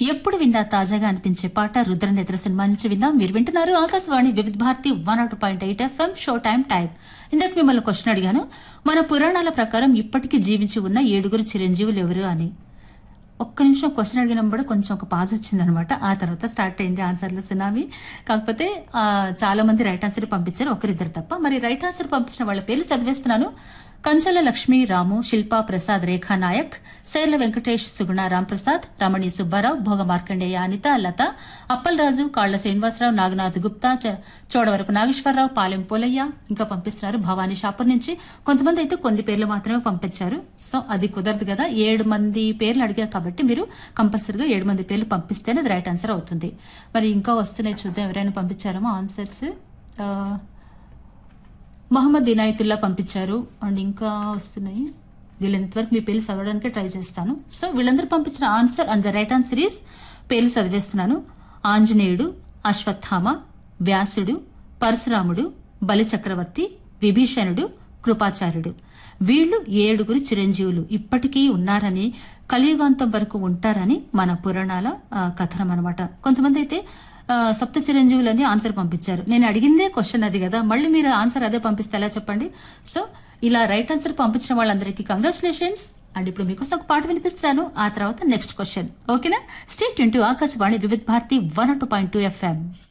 ఎప్పుడు విన్నా తాజాగా అనిపించే పాట రుద్రనేత్ర సినిమా నుంచి విన్నాం మీరు వింటున్నారు Akashvani Vividh Bharati one nought point eight FM show time time ఇందాక మిమ్మల్ని క్వశ్చన్ అడిగాను మన పురాణాల ప్రకారం ఇప్పటికీ జీవించి ఉన్న ఏడుగురు చిరంజీవులు ఎవరు అని ఒక్క నిమిషం క్వశ్చన్ అడిగినప్పుడు కొంచెం ఒక పాజ్ వచ్చిందనమాట ఆ తర్వాత స్టార్ట్ అయింది ఆన్సర్ల సునామీ కాకపోతే ఆ, చాలా మంది రైట్ ఆన్సర్ పంపించారు ఒకరిద్దరు తప్ప మరి రైట్ ఆన్సర్ పంపించిన వాళ్ళ పేర్లు చదివేస్తున్నాను కంచల లక్ష్మి రాము శిల్పా ప్రసాద్ రేఖా నాయక్ శైల వెంకటేష్ సుగుణ రాంప్రసాద్ రమణి సుబ్బారావు భోగ మార్కండేయ అనిత లత అప్పలరాజు కాళ్ల శ్రీనివాసరావు నాగనాథ్ గుప్తా చ- చోడవరపు నాగేశ్వరరావు పాలెం పోలయ్య ఇంకా పంపిస్తున్నారు భవానీ షాపూర్ నుంచి కొంతమంది అయితే కొన్ని పేర్లు మాత్రమే పంపించారు సో అది కుదరదు కదా ఏడు మంది పేర్లు అడిగారు కాబట్టి మీరు కంపల్సరీగా ఏడు మంది పేర్లు పంపిస్తేనే అది రైట్ ఆన్సర్ అవుతుంది మరి ఇంకా వస్తున్నాయి చూద్దాం ఎవరైనా పంపించారేమో ఆన్సర్స్ ఆ, మహమ్మద్ ఇనాయతుల్లా పంపించారు అండ్ ఇంకా వస్తున్నాయి వీళ్ళంత వరకు మీ పేర్లు చదవడానికి ట్రై చేస్తాను సో వీళ్ళందరూ పంపించిన answer and the right answer is పేర్లు చదివేస్తున్నాను ఆంజనేయుడు అశ్వత్థామ వ్యాసుడు పరశురాముడు బలిచక్రవర్తి విభీషణుడు కృపాచార్యుడు వీళ్ళు ఏడుగురు చిరంజీవులు ఇప్పటికీ ఉన్నారని కలియుగాంతం వరకు ఉంటారని మన పురాణాల ఆ, కథనం అనమాట కొంతమంది అయితే ఆ, సప్త చిరంజీవులని ఆన్సర్ పంపించారు నేను అడిగిందే క్వశ్చన్ అది కదా మళ్ళీ మీరు ఆన్సర్ అదే పంపిస్తే ఎలా చెప్పండి సో ఇలా రైట్ ఆన్సర్ పంపించిన వాళ్ళందరికీ కంగ్రాచులేషన్స్ అండ్ ఇప్పుడు మీకోసం ఒక పాట వినిపిస్తున్నాను ఆ తర్వాత నెక్స్ట్ క్వశ్చన్ ఓకేనా stay tuned to Akashvani Vividh Bharati one two point two FM